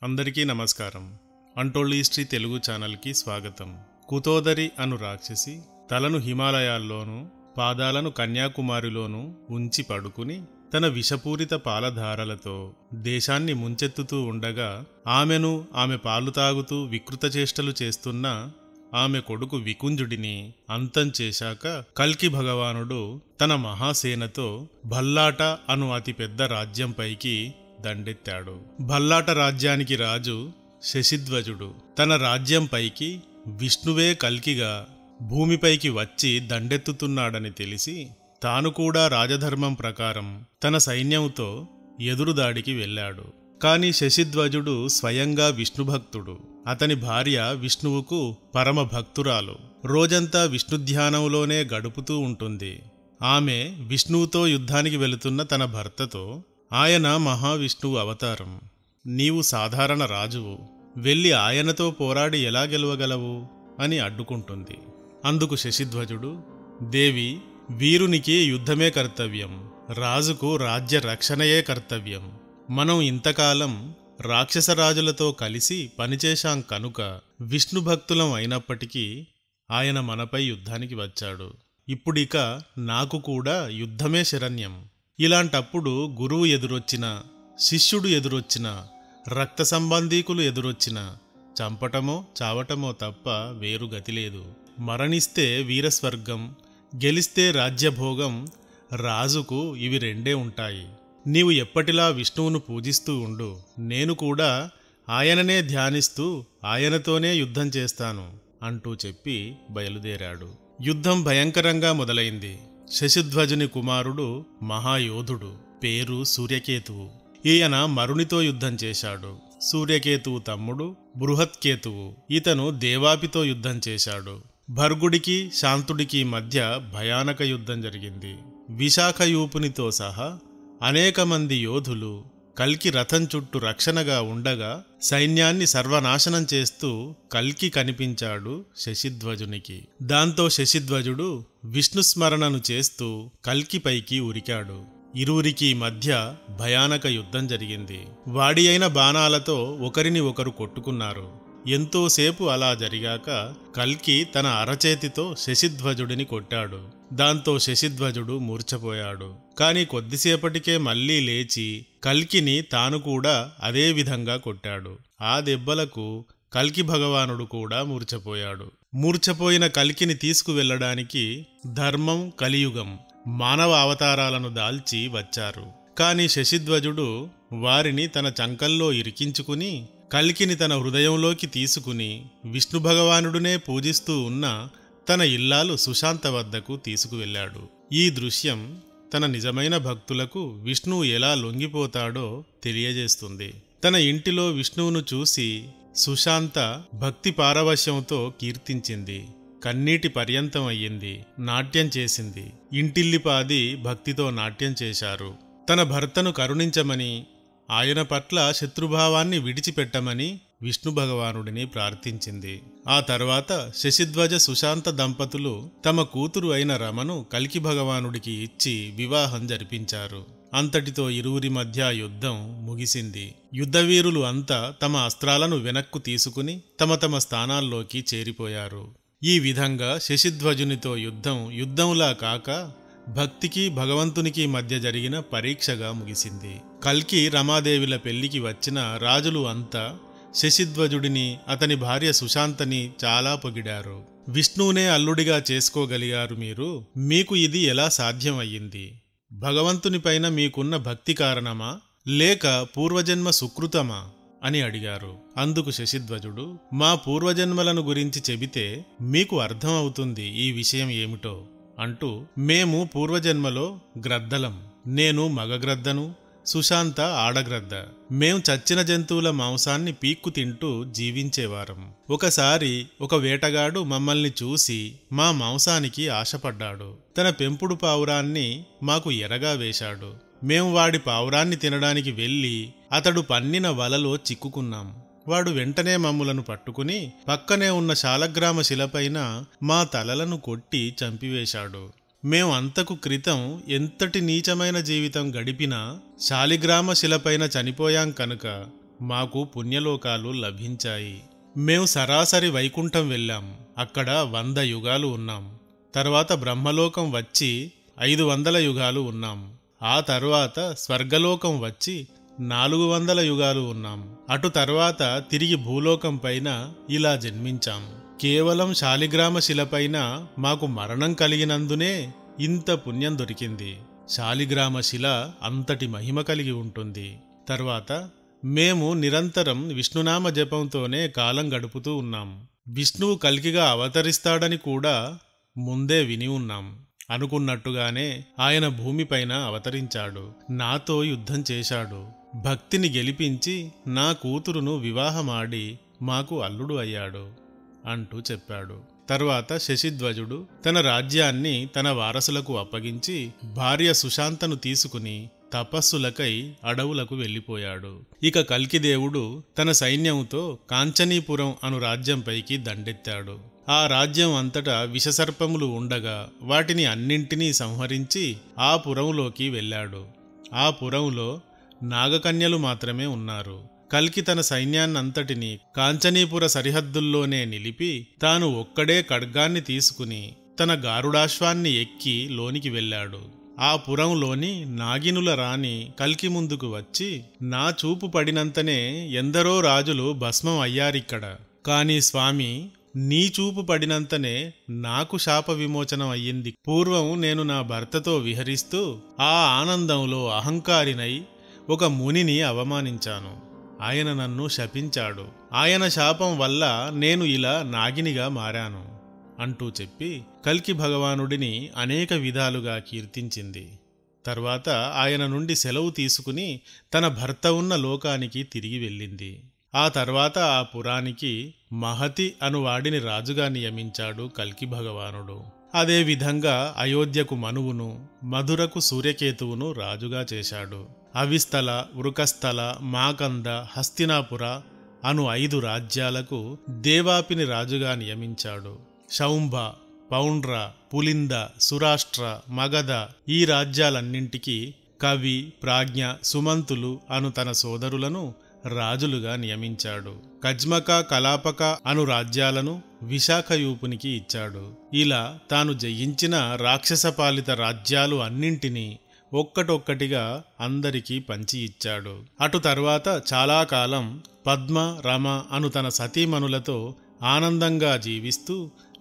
అందరికీ నమస్కారం అంటోళ్ళు హిస్టరీ తెలుగు ఛానల్కి స్వాగతం కుతోదరి అను రాక్షసి తలను హిమాలయాల్లోనూ పాదాలను కన్యాకుమారిలోనూ ఉంచి పడుకుని తన విషపూరిత పాలధారలతో దేశాన్ని ముంచెత్తుతూ ఉండగా ఆమెను ఆమె పాలు తాగుతూ వికృత చేష్టలు చేస్తున్న ఆమె కొడుకు వికుంజుడిని అంతం చేశాక కల్కి భగవానుడు తన మహాసేనతో భల్లాట అను అతి పెద్ద రాజ్యంపైకి దండెత్తాడు భల్లాట రాజ్యానికి రాజు శశిధ్వజుడు తన రాజ్యంపైకి విష్ణువే కల్కిగా భూమిపైకి వచ్చి దండెత్తుతున్నాడని తెలిసి తాను కూడా రాజధర్మం ప్రకారం తన సైన్యంతో ఎదురుదాడికి వెళ్ళాడు కాని శశిధ్వజుడు స్వయంగా విష్ణుభక్తుడు అతని భార్య విష్ణువుకు పరమ భక్తురాలు రోజంతా విష్ణుధ్యానంలోనే గడుపుతూ ఉంటుంది ఆమె విష్ణువుతో యుద్ధానికి వెళుతున్న తన భర్తతో ఆయన మహావిష్ణువు అవతారం నీవు సాధారణ రాజువు వెళ్ళి ఆయనతో పోరాడి ఎలా గెలవగలవు అని అడ్డుకుంటుంది అందుకు శశిధ్వజుడు దేవి వీరునికి యుద్ధమే కర్తవ్యం రాజుకు రాజ్య రక్షణయే కర్తవ్యం మనం ఇంతకాలం రాక్షసరాజులతో కలిసి పనిచేశాం కనుక విష్ణు భక్తులం అయినప్పటికీ ఆయన మనపై యుద్ధానికి వచ్చాడు ఇప్పుడిక నాకు కూడా యుద్ధమే శరణ్యం ఇలాంటప్పుడు గురువు ఎదురొచ్చిన శిష్యుడు ఎదురొచ్చిన రక్త సంబంధీకులు ఎదురొచ్చిన చంపటమో చావటమో తప్ప వేరు గతి లేదు మరణిస్తే వీరస్వర్గం గెలిస్తే రాజ్యభోగం రాజుకు ఇవి రెండే ఉంటాయి నీవు ఎప్పటిలా విష్ణువును పూజిస్తూ ఉండు నేను కూడా ఆయననే ధ్యానిస్తూ ఆయనతోనే యుద్ధం చేస్తాను అంటూ చెప్పి బయలుదేరాడు యుద్ధం భయంకరంగా మొదలైంది శశిధ్వజుని కుమారుడు మహాయోధుడు పేరు సూర్యకేతువు ఈయన మరునితో యుద్ధం చేశాడు సూర్యకేతువు తమ్ముడు బృహత్కేతువు ఇతను దేవాపితో యుద్ధం చేశాడు భర్గుడికి శాంతుడికి మధ్య భయానక యుద్ధం జరిగింది విశాఖయూపునితో సహా అనేక మంది యోధులు కల్కి రథం చుట్టూ రక్షణగా ఉండగా సైన్యాన్ని సర్వనాశనం చేస్తూ కల్కి కనిపించాడు శశిధ్వజునికి దాంతో శశిధ్వజుడు విష్ణుస్మరణను చేస్తూ కల్కిపైకి ఉరికాడు ఇరువురికి మధ్య భయానక యుద్ధం జరిగింది వాడి అయిన బాణాలతో ఒకరిని ఒకరు కొట్టుకున్నారు ఎంతోసేపు అలా జరిగాక కల్కి తన అరచేతితో శశిధ్వజుడిని కొట్టాడు దాంతో శశిధ్వజుడు మూర్ఛపోయాడు కాని కొద్దిసేపటికే మళ్ళీ లేచి కల్కిని తాను కూడా అదే విధంగా కొట్టాడు ఆ దెబ్బలకు కల్కి భగవానుడు కూడా మూర్ఛపోయాడు మూర్ఛపోయిన కల్కిని తీసుకువెళ్ళడానికి ధర్మం కలియుగం మానవ అవతారాలను దాల్చి వచ్చారు కాని శశిధ్వజుడు వారిని తన చంకల్లో ఇరికించుకుని కల్కిని తన హృదయంలోకి తీసుకుని విష్ణు భగవానుడునే పూజిస్తూ ఉన్న తన ఇల్లాలు సుశాంత వద్దకు తీసుకువెళ్ళాడు ఈ దృశ్యం తన నిజమైన భక్తులకు విష్ణువు ఎలా లొంగిపోతాడో తెలియజేస్తుంది తన ఇంటిలో విష్ణువును చూసి సుశాంత భక్తి పారవశ్యంతో కీర్తించింది కన్నీటి పర్యంతం అయ్యింది నాట్యం చేసింది ఇంటిల్లిపాది భక్తితో నాట్యం చేశారు తన భర్తను కరుణించమని ఆయన పట్ల శత్రుభావాన్ని విడిచిపెట్టమని విష్ణు భగవానుడిని ప్రార్థించింది ఆ తర్వాత శశిధ్వజ సుశాంత దంపతులు తమ కూతురు అయిన రమను కల్కి భగవానుడికి ఇచ్చి వివాహం జరిపించారు అంతటితో ఇరువురి మధ్య యుద్ధం ముగిసింది యుద్ధవీరులు అంతా తమ అస్త్రాలను వెనక్కు తీసుకుని తమ తమ స్థానాల్లోకి చేరిపోయారు ఈ విధంగా శశిధ్వజునితో యుద్ధం యుద్ధంలా కాక భక్తికి భగవంతునికి మధ్య జరిగిన పరీక్షగా ముగిసింది కల్కి రమాదేవిల పెళ్లికి వచ్చిన రాజులు అంతా శశిధ్వజుడిని అతని భార్య సుశాంతని చాలా పొగిడారు విష్ణువునే అల్లుడిగా చేసుకోగలిగారు మీరు మీకు ఇది ఎలా సాధ్యమయ్యింది భగవంతునిపైన మీకున్న భక్తి కారణమా లేక పూర్వజన్మ సుకృతమా అని అడిగారు అందుకు శశిధ్వజుడు మా పూర్వజన్మలను గురించి చెబితే మీకు అర్థం అవుతుంది ఈ విషయం ఏమిటో అంటూ మేము పూర్వజన్మలో గ్రద్దలం నేను మగగ్రద్దను సుశాంత ఆడగ్రద్ద మేం చచ్చిన జంతువుల మాంసాన్ని పీక్కు తింటూ జీవించేవారం ఒకసారి ఒక వేటగాడు మమ్మల్ని చూసి మా మాంసానికి ఆశపడ్డాడు తన పెంపుడు పావురాన్ని మాకు ఎరగా వేశాడు మేం వాడి పావురాన్ని తినడానికి వెళ్ళి అతడు పన్నిన వలలో చిక్కుకున్నాం వాడు వెంటనే మమ్ములను పట్టుకుని పక్కనే ఉన్న శాలగ్రామ శిలపైన మా తలలను కొట్టి చంపివేశాడు మేం అంతకు క్రితం ఎంతటి నీచమైన జీవితం గడిపినా శాలిగ్రామ శిలపైన చనిపోయాం కనుక మాకు పుణ్యలోకాలు లభించాయి మేము సరాసరి వైకుంఠం వెళ్ళాం అక్కడ వంద యుగాలు ఉన్నాం తర్వాత బ్రహ్మలోకం వచ్చి ఐదు వందల యుగాలు ఉన్నాం ఆ తర్వాత స్వర్గలోకం వచ్చి నాలుగు వందల యుగాలు ఉన్నాం అటు తర్వాత తిరిగి భూలోకం పైన ఇలా జన్మించాం కేవలం శాలిగ్రామ శిలపైన మాకు మరణం కలిగినందునే ఇంత పుణ్యం దొరికింది శాలిగ్రామ శిల అంతటి మహిమ కలిగి ఉంటుంది తర్వాత మేము నిరంతరం విష్ణునామ జపంతోనే కాలం గడుపుతూ ఉన్నాం విష్ణువు కల్కిగా అవతరిస్తాడని కూడా ముందే విని ఉన్నాం అనుకున్నట్టుగానే ఆయన భూమిపైన అవతరించాడు నాతో యుద్ధం చేశాడు భక్తిని గెలిపించి నా కూతురును వివాహమాడి మాకు అల్లుడు అయ్యాడు అంటూ చెప్పాడు తరువాత శశిధ్వజుడు తన రాజ్యాన్ని తన వారసులకు అప్పగించి భార్య సుశాంతను తీసుకుని తపస్సులకై అడవులకు వెళ్ళిపోయాడు ఇక కల్కిదేవుడు తన సైన్యంతో కాంచనీపురం అను రాజ్యంపైకి దండెత్తాడు ఆ రాజ్యం అంతటా విషసర్పములు ఉండగా వాటిని అన్నింటినీ సంహరించి ఆ పురంలోకి వెళ్ళాడు ఆ పురంలో నాగకన్యలు మాత్రమే ఉన్నారు కల్కి తన సైన్యాన్నంతటిని కాంచనీపుర సరిహద్దుల్లోనే నిలిపి తాను ఒక్కడే ఖడ్గాన్ని తీసుకుని తన గారుడాశ్వాన్ని ఎక్కి లోనికి వెళ్ళాడు ఆ పురంలోని నాగినుల రాణి కల్కి ముందుకు వచ్చి నా చూపు పడినంతనే ఎందరో రాజులు భస్మం అయ్యారిక్కడ కాని స్వామి నీ చూపు పడినంతనే నాకు శాప విమోచనం అయ్యింది పూర్వం నేను నా భర్తతో విహరిస్తూ ఆ ఆనందంలో అహంకారినై ఒక మునిని అవమానించాను ఆయన నన్ను శపించాడు ఆయన శాపం వల్ల నేను ఇలా నాగినిగా మారాను అంటూ చెప్పి కల్కి భగవానుడిని అనేక విధాలుగా కీర్తించింది తర్వాత ఆయన నుండి సెలవు తీసుకుని తన భర్త ఉన్న లోకానికి తిరిగి వెళ్ళింది ఆ తర్వాత ఆ పురానికి మహతి అను వాడిని రాజుగా నియమించాడు కల్కి భగవానుడు అదేవిధంగా అయోధ్యకు మనువును మధురకు సూర్యకేతువును రాజుగా చేశాడు అవిస్థల వృకస్థల మాకంద హస్తినాపుర అను ఐదు రాజ్యాలకు దేవాపిని రాజుగా నియమించాడు శౌంభ పౌండ్ర పులింద సురాష్ట్ర మగధ ఈ రాజ్యాలన్నింటికీ కవి ప్రాజ్ఞ సుమంతులు అను తన సోదరులను రాజులుగా నియమించాడు కజ్మక కలాపక అను రాజ్యాలను విశాఖయూపునికి ఇచ్చాడు ఇలా తాను జయించిన రాక్షసపాలిత రాజ్యాలు అన్నింటినీ ఒక్కటొక్కటిగా అందరికీ పంచి ఇచ్చాడు అటు తర్వాత చాలా కాలం పద్మ రమ అను తన సతీమణులతో ఆనందంగా జీవిస్తూ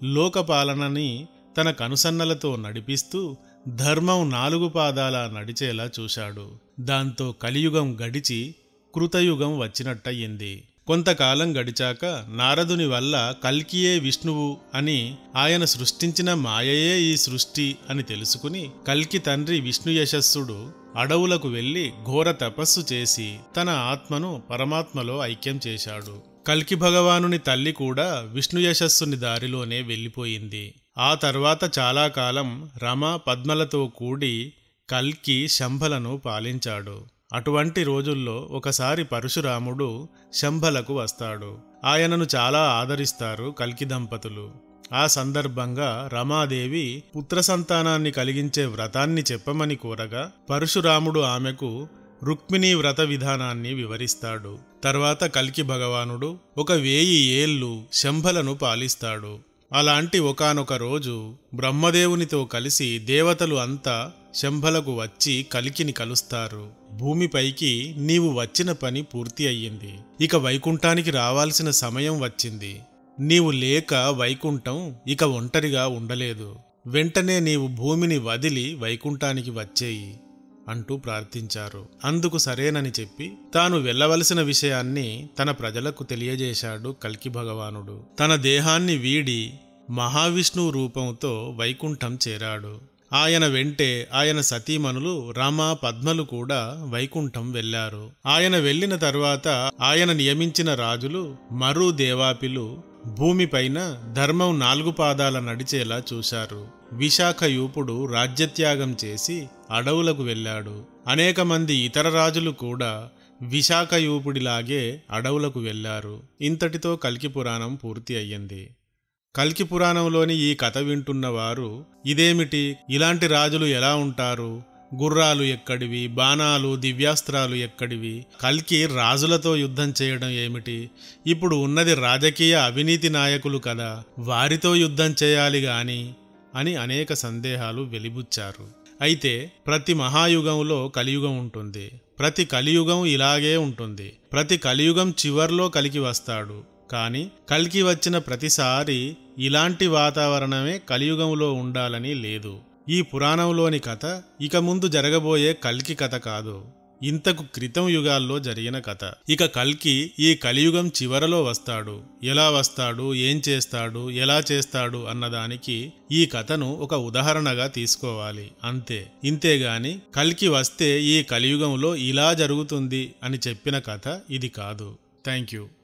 లోకపాలనని తన కనుసన్నలతో నడిపిస్తూ ధర్మం నాలుగు పాదాల నడిచేలా చూశాడు దాంతో కలియుగం గడిచి కృతయుగం వచ్చినట్టయింది కొంతకాలం గడిచాక నారదుని వల్ల కల్కియే విష్ణువు అని ఆయన సృష్టించిన మాయయే ఈ సృష్టి అని తెలుసుకుని కల్కి తండ్రి విష్ణు యశస్సుడు అడవులకు వెళ్లి ఘోర తపస్సు చేసి తన ఆత్మను పరమాత్మలో ఐక్యం చేశాడు కల్కి భగవానుని తల్లి కూడా విష్ణు యశస్సుని దారిలోనే వెళ్ళిపోయింది ఆ తర్వాత చాలా కాలం రమ పద్మలతో కూడి కల్కి శంభలను పాలించాడు అటువంటి రోజుల్లో ఒకసారి పరశురాముడు శంభలకు వస్తాడు ఆయనను చాలా ఆదరిస్తారు కల్కి దంపతులు ఆ సందర్భంగా రమాదేవి పుత్ర సంతానాన్ని కలిగించే వ్రతాన్ని చెప్పమని కోరగా పరశురాముడు ఆమెకు రుక్మిణీ వ్రత విధానాన్ని వివరిస్తాడు తర్వాత కల్కి భగవానుడు ఒక వేయి ఏళ్ళు శంభలను పాలిస్తాడు అలాంటి ఒకానొక రోజు బ్రహ్మదేవునితో కలిసి దేవతలు అంతా శంభలకు వచ్చి కలికిని కలుస్తారు భూమిపైకి నీవు వచ్చిన పని పూర్తి అయ్యింది ఇక వైకుంఠానికి రావాల్సిన సమయం వచ్చింది నీవు లేక వైకుంఠం ఇక ఒంటరిగా ఉండలేదు వెంటనే నీవు భూమిని వదిలి వైకుంఠానికి వచ్చేయి అంటూ ప్రార్థించారు అందుకు సరేనని చెప్పి తాను వెళ్ళవలసిన విషయాన్ని తన ప్రజలకు తెలియజేశాడు కల్కి భగవానుడు తన దేహాన్ని వీడి మహావిష్ణువు రూపంతో వైకుంఠం చేరాడు ఆయన వెంటే ఆయన సతీమణులు రామ పద్మలు కూడా వైకుంఠం వెళ్లారు ఆయన వెళ్ళిన తరువాత ఆయన నియమించిన రాజులు మరు దేవాపిలు భూమిపైన ధర్మం నాలుగు పాదాల నడిచేలా చూశారు విశాఖ యూపుడు రాజ్యత్యాగం చేసి అడవులకు వెళ్ళాడు అనేక మంది ఇతర రాజులు కూడా విశాఖ యూపుడిలాగే అడవులకు వెళ్లారు ఇంతటితో కల్కి పురాణం పూర్తి అయ్యింది కల్కి పురాణంలోని ఈ కథ వింటున్న వారు ఇదేమిటి ఇలాంటి రాజులు ఎలా ఉంటారు గుర్రాలు ఎక్కడివి బాణాలు దివ్యాస్త్రాలు ఎక్కడివి కల్కి రాజులతో యుద్ధం చేయడం ఏమిటి ఇప్పుడు ఉన్నది రాజకీయ అవినీతి నాయకులు కదా వారితో యుద్ధం చేయాలి గాని అని అనేక సందేహాలు వెలిబుచ్చారు అయితే ప్రతి మహాయుగంలో కలియుగం ఉంటుంది ప్రతి కలియుగం ఇలాగే ఉంటుంది ప్రతి కలియుగం చివర్లో కలికి వస్తాడు కానీ కలికి వచ్చిన ప్రతిసారి ఇలాంటి వాతావరణమే కలియుగంలో ఉండాలని లేదు ఈ పురాణంలోని కథ ఇక ముందు జరగబోయే కల్కి కథ కాదు ఇంతకు క్రితం యుగాల్లో జరిగిన కథ ఇక కల్కి ఈ కలియుగం చివరలో వస్తాడు ఎలా వస్తాడు ఏం చేస్తాడు ఎలా చేస్తాడు అన్నదానికి ఈ కథను ఒక ఉదాహరణగా తీసుకోవాలి అంతే ఇంతేగాని కల్కి వస్తే ఈ కలియుగంలో ఇలా జరుగుతుంది అని చెప్పిన కథ ఇది కాదు థ్యాంక్ యూ